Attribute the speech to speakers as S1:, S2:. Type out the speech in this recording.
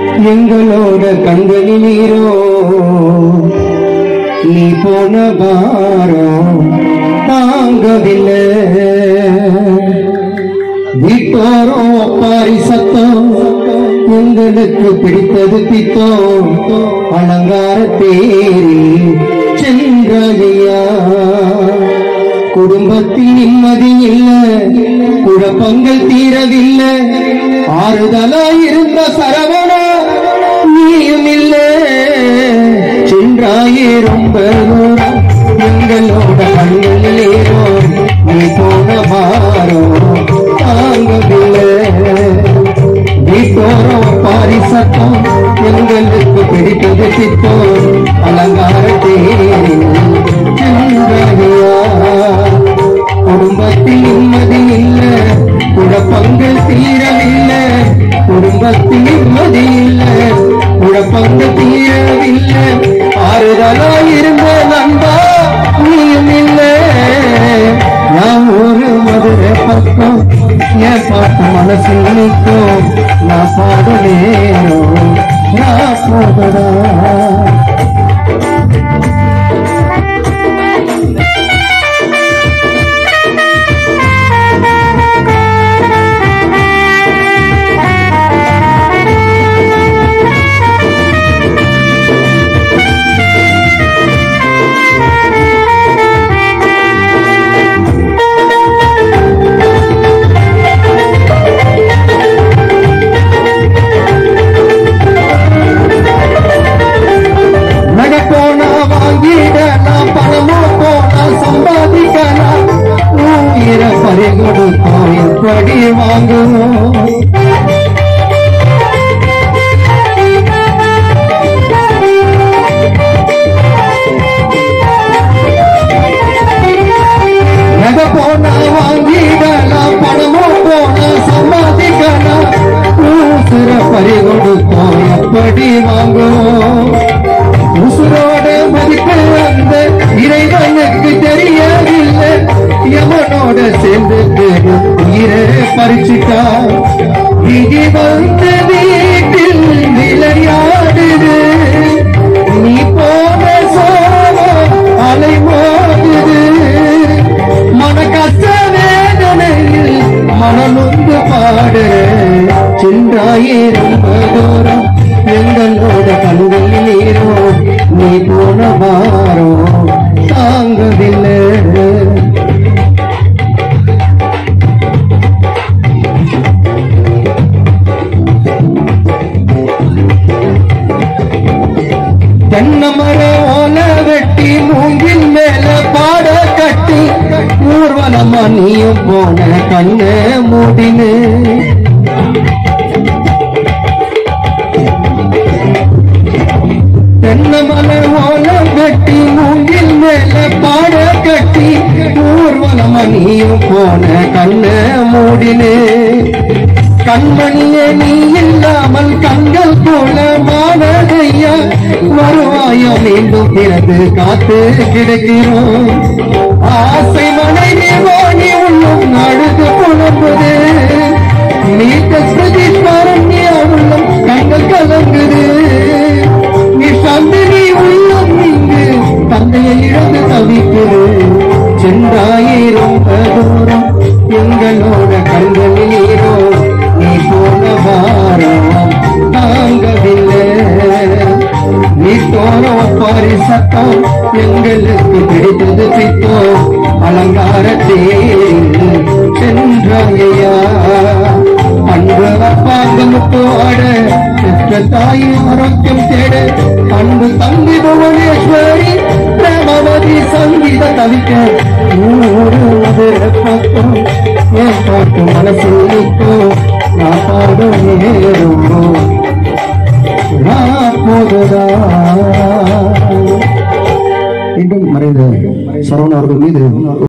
S1: எங்களோட கண்களில் நீரோ நீ போன பாரம் தாங்கவில்லை வீட்டோரம் ஒப்பாரி சத்தம் எங்களுக்கு பிடித்தது பித்தம் அலங்கார தேரி சென்றாயா குடும்பத்தில் நிம்மதி இல்ல குழப்பங்கள் தீரவில்லை ஆறுதலா இருந்த சரவணா நீயும் இல்ல சென்றாயே ரொம்ப தூரம் எங்களோட கண்களிலேரோ நீ போன மாறோ தாங்கவில்லை வீட்டோரம் பாரி சத்தம் எங்களுக்கு பிடித்தது சித்தம் அலங்கார தேரி சென்றாயா குடும்பத்தில் நிம்மதி இல்ல குழப்பங்கள் தீரவில்லை குடும்பத்தில் நிம்மதி இல்ல குழப்பங்கள் தீரவில்லை ஆறுதலா இருந்த நண்பா நீயும் இல்ல நான் ஒரு மதுரை பக்கம் என் பாட்டு மனசில் நிற்கும் நான் பாட நேரம் நான் போகடா நகை போனா வாங்கிடலாம் பணமோ போனா சம்பாதிக்கலாம் உயிரை பறி கொடுத்தோம் எப்படி வாங்குவோம் நகை போனா வாங்கிடலாம் பணமோ போனா சம்பாதிக்கலாம் உசிர பறி கொடுத்தோம் எப்படி வாங்குவோம் உசுரோட மதிப்பு வந்த இறைவனுக்கு தெரியவில்லை எவனோட சேர்ந்து உயிரை பறிச்சுட்டா விதி வந்த வீட்டில் விளையாடுது நீ போன சோழம் அலை மோதுது மன கஷ்ட வேதனையில் மனநொந்து பாடு சென்றாயே ரொம்ப தூரம் எங்களோட கண்கள் நீரோ நீ போன வாரோ தாங்கவில்லை தென்னமர ஓல வெட்டி மூங்கில் மேல பாட கட்டி ஊர்வலமா நீயும் போன கண்ணு மூடினு தென்னமல ஓல வெட்டி மூங்கில் மேல பாட கட்டி ஊர்வலமா நீயும் போன கண்ணு மூடினு கண்மணியே நீ இல்லாமல் கண்கள் போல மானதையா வருவாயா மீண்டும் பிறகு காத்து கிடைக்கிறோம் ஆசை மனைவி வாணி உள்ளும் அழுது புலம்புது நீக்க ஸ்ருதி ஸ்மரண்ய உள்ளம் கண்கள் கலங்குது நீ சந்தினி உள்ளம் இங்கு தந்தையை இழந்து தவிக்குது சென்றாயே ரொம்ப தூரம் எங்களோட கண்களில் நீரோ நீ போன வாரம் தாங்கவில்லை நீ போன ஒப்பாரி சத்தம் எங்களுக்கு பிடித்தது பித்தம் அலங்கார தேரில் சென்றாயா அன்பு அப்பாங்க முத்தோட பெற்ற தாய் ஆரோக்கியம் தேட அன்பு தம்பி புவனேஸ்வரி பிரமவதி சங்கீத தவிக்க நூறு மதுர பக்கம் என் பாட்டு மனசில் நிற்கும் நான் பாடும் நேரம் நான் போகதா மீண்டும் மறைந்த சரவண அவர்கள் மீது